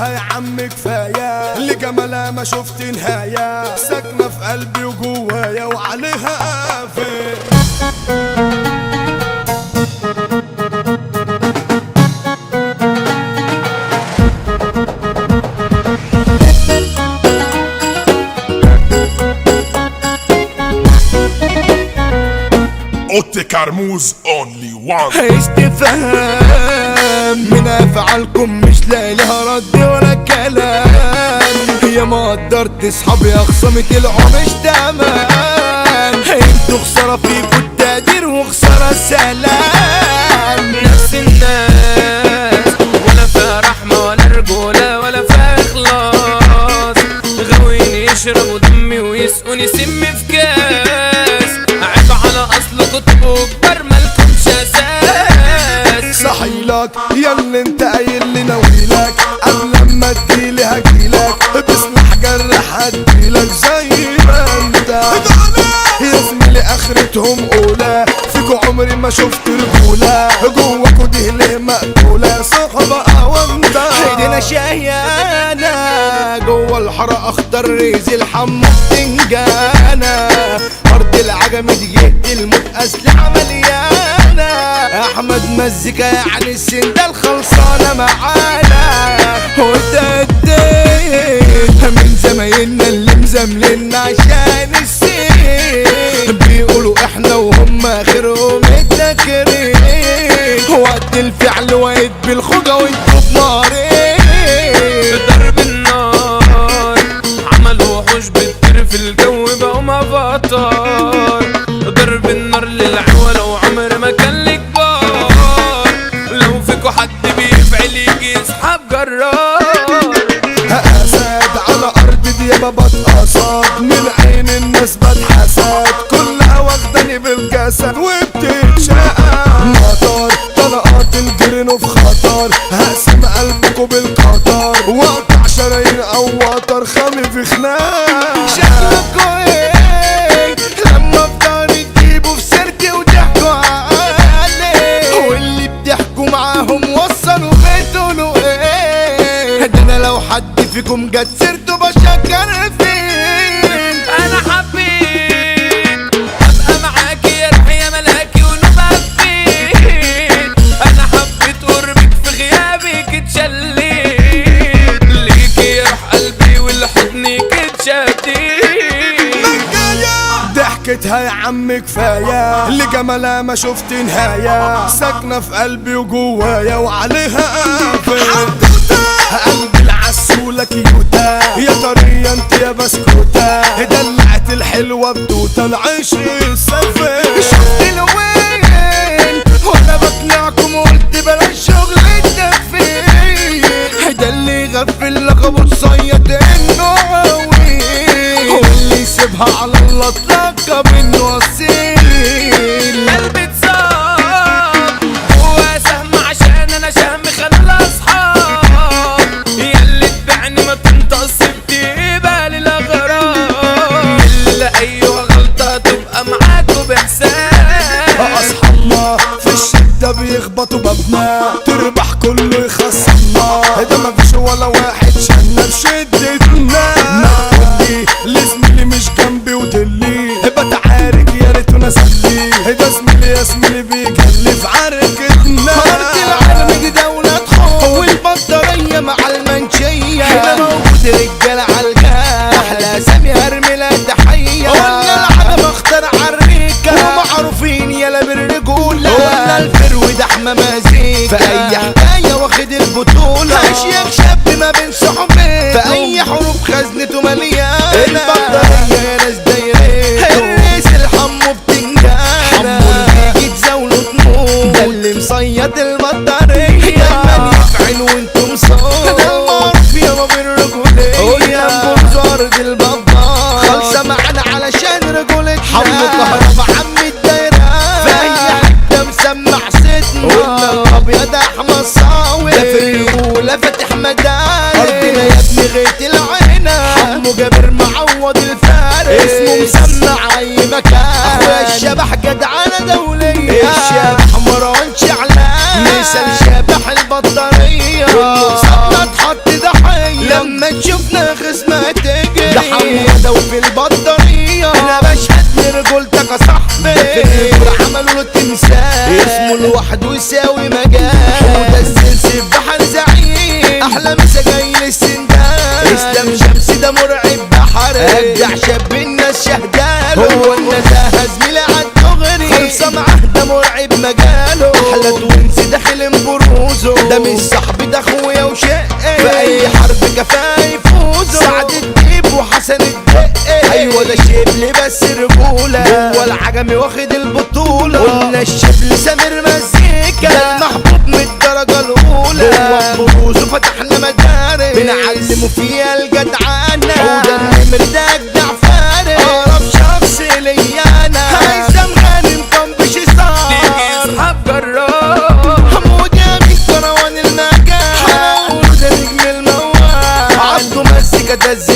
ضحكتها يا عم كفاية لجمالها ما شفت نهاية ساكنة في قلبي وجوايا وعليها قافل اوتي كرموز اونلي وان استفهام من افعالكم مش لاقي لها رد ولا كلام هي ما قدرت اصحابي اخصمي طلعوا مش تمام انتوا خساره فيكوا التقدير وخساره سلام نفس الناس ولا فيها رحمة ولا رجولة ولا فيها إخلاص غاويين يشربوا دمي ويسقوني سم في كاس عيب على أصل كتبوا كبار مالكمش أساس صحيلك يا اللي انت قايل لي ناويلك قبل ما تجيلي هجيلك بسلاح جرح هديلك زي ما انت يا زميلي اخرتهم اولى فيكوا عمري ما شفت رجولة جواكوا دي ليه مقتولة صحبة وانت ايدينا شهيانة جوا الحارة اخضر ريز الحمو بتنجانة ارض العجم دي الموت اسلحة مليانة احمد مزيكا يعني السندال خلصانة معانا وتديت من زمايلنا اللي مزاملنا عشان السين بيقولوا احنا وهم اخرهم التكريم وقت الفعل واقف بالخوجة وانتوا بنارين ضرب النار عملوا وحوش بتطير في الجو بقوا مفطر ضرب النار للعوالة وعمر ما كان لك بار لو فيكوا حد بيفعل يجي يسحب جرار اسد على ارض ديابة بتقصد من عين الناس بتحسد كلها واخداني بالجسد وبتتشقى مطر طلقات الجرين في خطر هقسم قلبكوا بالقطر واقطع شرايين او وتر خامي في خناق شكلكوا ايه لما في داري تجيبوا في سيرتي وضحكوا عليه واللي بتحكوا معاهم وصلوا بتقولوا ايه ده انا لو حد فيكم جت سيرته بشكر فين انا حبيت ابقى معاكي يا روحي يا ملاكي ونبقى فين انا حبيت قربك في غيابك اتشليت ليكي يا روح قلبي والحضنك اتشديت ضحكتها يا عم كفاية لجمالها ما شفت نهاية ساكنة في قلبي وجوايا وعليها قافل قلبي العسولة كيوتة يا طرية انت يا بسكوتة دلعت الحلوة بدوتة العشق السفل شفت الوين وانا بقنعكم وقلت بلاش شغل التفكير ده اللي يغفل لقبه الصياد انه قوي واللي يسيبها على الله اتلقى انه اصيل قلبي اتصاب هو سهم عشان انا شهم خلى اصحاب ياللي تبعني ما تنتص بتقبل الاغراب الا ايوه غلطه تبقى معاكوا باحسان اصحابنا في الشدة بيخبطوا بابنا تربح كله يخصمنا ده مفيش ولا واحد شلنا بشدتنا ما تقولي لزميلي مش جنبي ودلي بتعارك يا ريت نسلي ده زميلي يا زميلي بيكلف عركتنا ارض العالم دي دولة حب والبطارية مع المنشية هنا موجود رجالة عالجاه احلى سامي هرمي لها تحية قلنا العالم اختار عالريكة ومعروفين يلا بالرجولة قلنا الفرود احمى مزيكا في اي حكاية واخد البطولة اشياء شاب ما بين صحبين في اي حروب خزنته مليانة البطارية يا ناس دايرين الريس الحمو بتنجانة حمو اللي بيجي تزاوله تموت ده اللي مصيد البطارية دايما يفعل وانتم صوت ده المعروف يابا بالرجولية قدام بوزارة البابا خالصة معانا علشان رجولتنا حمو كهربا عم الدايرة في اي حتة مسمع ستنا قلنا الابيض احمد صاوي ده في الرجولة فاتح مدارس ارضنا يا ابني غيت العينة حمو جابر معوض الفارس اسمه مسمع اي مكان اخويا الشبح جدعانة دولية الشبح مروان شعلان مثال شبح البطارية البطارية كله سابنا اتحط ضحية لما تشوفنا خصمها تجري ده حمودة وفي البطارية انا بشهد لرجولتك يا صاحبي في الرجولة عملوا له تمثال اسمه لوحده يساوي مجال حمودة السلسل بحر زعيم احلى مسا جاي للسندان اسلام شمس ده مرعب بحر ارجع شاب الناس شهداله هو النزاهة زميلي عالدغري خلصة معاه ده مرعب مجاله احلى توينز داخل بروزه ده مش صاحبي ده اخويا وشقي في اي حرب كفايه يفوزوا سعد الديب وحسن الدقي ايوه ده شبل بس رجوله هو العجمي واخد البطوله قلنا الشبل سامر مزيكا ده المحبوب من الدرجه الاولى هو بروزه فتحنا مدارس بنعلمه فيها الجدعانه وده النمر ده اجدع فارس اقرب شخص ليا انا هيثم غانم طنبش صار تيجي اصحاب جرار حمود يا من كروان المجال حمود نجم الموال عبده مسكة ده